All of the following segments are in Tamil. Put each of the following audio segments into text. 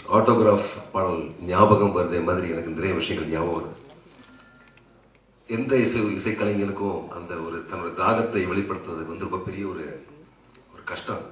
ஆட்டோகிராஃப் பாடல் ஞாபகம் வருதே மாதிரி எனக்கு நிறைய விஷயங்கள் ஞாபகம் வருது எந்த இசை இசைக்கலைஞனுக்கும் அந்த ஒரு தன்னோட தாகத்தை வெளிப்படுத்துறது வந்து ரொம்ப பெரிய ஒரு ஒரு கஷ்டம்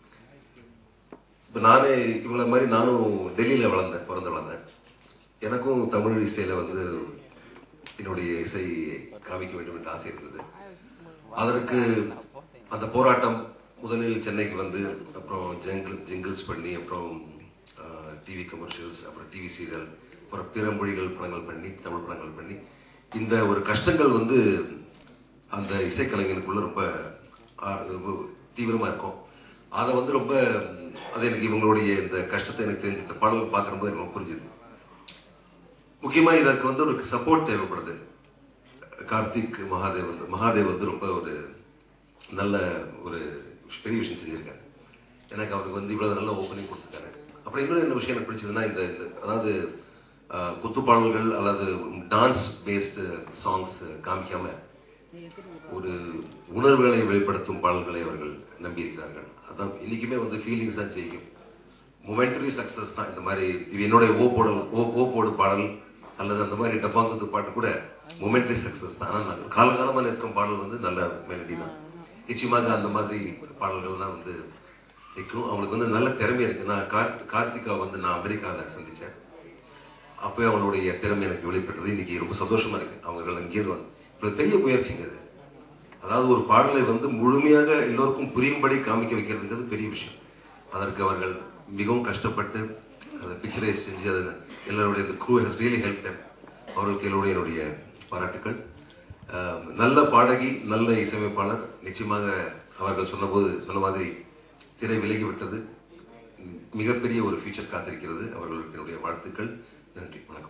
இப்போ நானே இவங்கள மாதிரி நானும் டெல்லியில் வளர்ந்தேன் பிறந்து வளர்ந்தேன் எனக்கும் தமிழ் இசையில் வந்து என்னுடைய இசை காமிக்க வேண்டும் என்று ஆசை இருந்தது அதற்கு அந்த போராட்டம் முதலில் சென்னைக்கு வந்து அப்புறம் ஜங்கிள் ஜிங்கிள்ஸ் பண்ணி அப்புறம் டிவி கமர்ஷியல்ஸ் அப்புறம் டிவி சீரியல் அப்புறம் பிற மொழிகள் படங்கள் பண்ணி தமிழ் படங்கள் பண்ணி இந்த ஒரு கஷ்டங்கள் வந்து அந்த இசைக்கலைஞனுக்குள்ள ரொம்ப ஆ- ரொம்ப தீவிரமா இருக்கும் அதை வந்து ரொம்ப அது எனக்கு இவங்களுடைய இந்த கஷ்டத்தை எனக்கு தெரிஞ்சு இந்த பாடல் பார்க்கும்போது எனக்கு ரொம்ப புரிஞ்சுது முக்கியமா இதற்கு வந்து ஒரு சப்போர்ட் தேவைப்படுது கார்த்திக் மகாதேவ் வந்து மகாதேவ் வந்து ரொம்ப ஒரு நல்ல ஒரு பெரிய விஷயம் செஞ்சிருக்காரு எனக்கு அவருக்கு வந்து இவ்வளவு நல்ல ஓப்பனிங் கொடுத்துருக்காரு அப்புறம் இன்னொரு என்ன விஷயம் எனக்கு பிடிச்சதுன்னா இந்த இந்த- அதாவது ஆஹ், குத்து பாடல்கள் அல்லது டான்ஸ் பேஸ்டு சாங்ஸ் காமிக்காம ஒரு உணர்வுகளை வெளிப்படுத்தும் பாடல்களை அவர்கள் நம்பியிருக்கிறார்கள் அதான் இன்னைக்குமே வந்து ஃபீலிங்ஸ் தான் ஜெயிக்கும் மொமெண்டரி சக்சஸ் தான் இந்த மாதிரி இது என்னுடைய ஓ போடல் ஓ ஓ போடு பாடல் அல்லது அந்த மாதிரி டப்பாங்குத்து பாட்டு கூட மொமெண்டரி சக்சஸ் தான் ஆனால் நான் காலகாலமாக இருக்கும் பாடல் வந்து நல்ல மெலடி தான் நிச்சயமாக அந்த மாதிரி பாடல்கள் தான் வந்து நிற்கும் அவங்களுக்கு வந்து நல்ல திறமை இருக்கு நான் கார்த் கார்த்திகா வந்து நான் அமெரிக்காவில் சந்திச்சேன் அப்போயே அவங்களுடைய திறமை எனக்கு வெளிப்பட்டது இன்னைக்கு ரொம்ப சந்தோஷமா இருக்கு அவங்க இங்கேருந்து வந்து இப்போ பெரிய முயற்சிங்க இது அதாவது ஒரு பாடலை வந்து முழுமையாக எல்லோருக்கும் புரியும்படி காமிக்க வைக்கிறதுங்கிறது பெரிய விஷயம் அதற்கு அவர்கள் மிகவும் கஷ்டப்பட்டு அதை பிக்சரைஸ் செஞ்சு அதை எல்லாருடைய இந்த crew has really help them அவர்களுக்கு எல்லோருடைய என்னுடைய பாராட்டுக்கள் அஹ், நல்ல பாடகி நல்ல இசையமைப்பாளர் நிச்சயமாக அவர்கள் சொன்னபோது சொன்ன மாதிரி திரை விலகி விட்டது மிகப்பெரிய ஒரு ஃபியூச்சர் காத்திருக்கிறது அவர்களுக்கு என்னுடைய வாழ்த்துக்கள் நன்றி வணக்கம்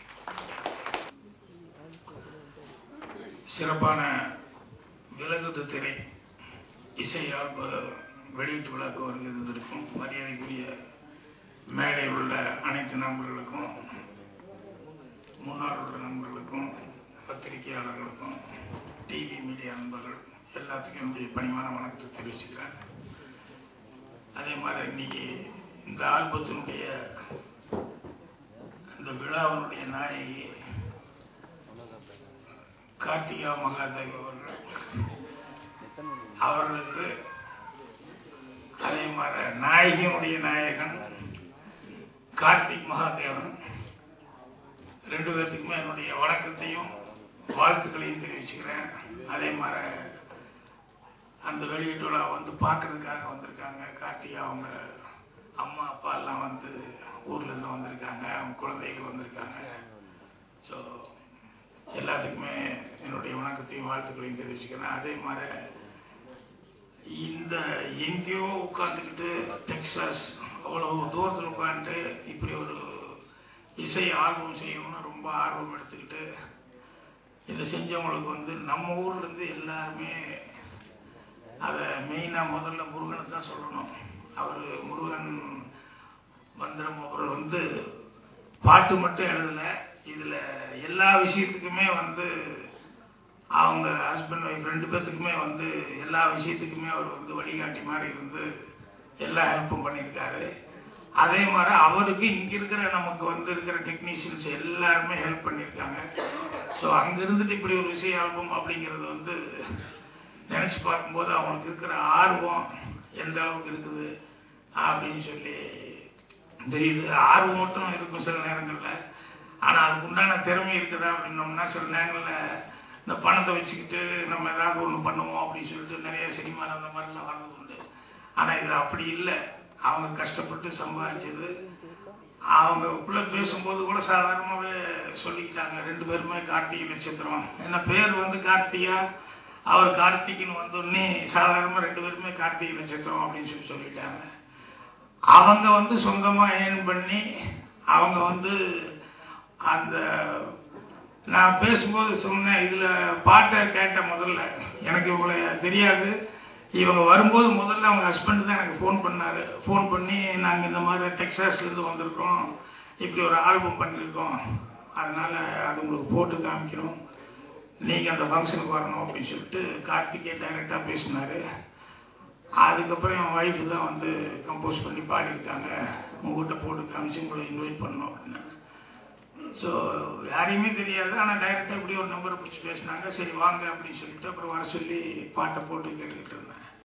சிறப்பான விலகுது திரை இசையால் வ- வெளியீட்டு விழாக்கு வருகிறதற்கும் மரியாதைக்குரிய மேடையில் உள்ள அனைத்து நண்பர்களுக்கும் முன்னாள் உள்ள நண்பர்களுக்கும் பத்திரிகையாளர்களுக்கும் டிவி மீடியா நண்பர்கள் எல்லாத்துக்கும் என்னுடைய பணிவான வணக்கத்தை தெரிவிச்சுக்கிறேன் அதே மாதிரி இன்னைக்கு இந்த ஆல்பத்தினுடைய இந்த விழாவினுடைய நாயகி கார்த்திகா மகாதேவ் அவர்கள் அவர்களுக்கு அதே மாதிரி நாயகியினுடைய நாயகன் கார்த்திக் மகாதேவன் ரெண்டு பேர்த்துக்குமே என்னுடைய வணக்கத்தையும் வாழ்த்துக்களையும் தெரிவிச்சுக்கிறேன் அதே மாதிரி அந்த வெளியீட்டு விழா வந்து பார்க்கறதுக்காக வந்திருக்காங்க கார்த்திகா அவங்க அம்மா அப்பா எல்லாம் வந்து ஊர்ல இருந்து வந்திருக்காங்க அவங்க குழந்தைகள் வந்திருக்காங்க ஸோ எல்லாத்துக்குமே என்னுடைய வணக்கத்தையும் வாழ்த்துக்களையும் தெரிவிச்சுக்கிறேன் அதே மாதிரி இந்த எங்கேயோ உட்காந்துக்கிட்டு டெக்சாஸ் அவ்வளவு தூரத்தில் உட்காந்துட்டு இப்படி ஒரு இசை ஆல்பம் செய்யணும்னு ரொம்ப ஆர்வம் எடுத்துக்கிட்டு இதை செஞ்சவங்களுக்கு வந்து நம்ம ஊர்ல இருந்து எல்லாருமே அதை மெயினாக முதல்ல முருகனை தான் சொல்லணும் அவர் முருகன் மந்திரம் அவர் வந்து பாட்டு மட்டும் எழுதலை இதில் எல்லா விஷயத்துக்குமே வந்து அவங்க ஹஸ்பண்ட் ஒய்ஃப் ரெண்டு பேர்த்துக்குமே வந்து எல்லா விஷயத்துக்குமே அவர் வந்து வழிகாட்டி மாதிரி இருந்து எல்லா ஹெல்ப்பும் பண்ணியிருக்காரு அதே மாதிரி அவருக்கு இங்கே இருக்கிற நமக்கு வந்து இருக்கிற டெக்னீஷியன்ஸ் எல்லாருமே ஹெல்ப் பண்ணியிருக்காங்க ஸோ அங்கே இருந்துட்டு இப்படி ஒரு விஷய ஆல்பம் அப்படிங்கிறது வந்து நினச்சி பார்க்கும்போது அவங்களுக்கு இருக்கிற ஆர்வம் எந்த அளவுக்கு இருக்குது அப்படின்னு சொல்லி தெரியுது ஆர்வம் மட்டும் இருக்கும் சில நேரங்களில் ஆனால் அதுக்கு உண்டான திறமை இருக்குதா அப்படின்னோம்னா சில நேரங்களில் இந்த பணத்தை வச்சுக்கிட்டு நம்ம ஏதாவது ஒன்று பண்ணுவோம் அப்படின்னு சொல்லிட்டு நிறைய சினிமாவில் அந்த மாதிரிலாம் வர்றது உண்டு ஆனால் இது அப்படி இல்லை அவங்க கஷ்டப்பட்டு சம்பாதிச்சது அவங்க உள்ள பேசும்போது கூட சாதாரணமாகவே சொல்லிக்கிட்டாங்க ரெண்டு பேருமே கார்த்திகை நட்சத்திரம் என்ன பேர் வந்து கார்த்திகா அவர் கார்த்திகின்னு வந்தோடனே சாதாரணமாக ரெண்டு பேருமே கார்த்திகை நட்சத்திரம் அப்படின்னு சொல்லி சொல்லிட்டாங்க அவங்க வந்து சொந்தமாக ஏர்ன் பண்ணி அவங்க வந்து அந்த நான் பேசும்போது சொன்னேன் இதில் பாட்டை கேட்ட முதல்ல எனக்கு இவங்களை தெரியாது இவங்க வரும்போது முதல்ல அவங்க ஹஸ்பண்ட் தான் எனக்கு ஃபோன் பண்ணார் ஃபோன் பண்ணி நாங்கள் இந்த மாதிரி டெக்ஸாஸ்லேருந்து வந்திருக்கோம் இப்படி ஒரு ஆல்பம் பண்ணியிருக்கோம் அதனால் அது உங்களுக்கு போட்டு காமிக்கணும் நீங்கள் அந்த ஃபங்க்ஷனுக்கு வரணும் அப்படின்னு சொல்லிட்டு கார்த்திகே டைரெக்டாக பேசினார் அதுக்கப்புறம் என் ஒய்ஃபு தான் வந்து கம்போஸ் பண்ணி பாடியிருக்காங்க உங்ககிட்ட போட்டு காமிச்சு உங்களை இன்வைட் பண்ணோம் அப்படின்னு ஸோ யாரையுமே தெரியாது ஆனால் டைரெக்டாக இப்படி ஒரு நம்பரை பிடிச்சி பேசினாங்க சரி வாங்க அப்படின்னு சொல்லிட்டு அப்புறம் வர சொல்லி பாட்டை போட்டு கேட்டுக்கிட்டு இருந்தேன்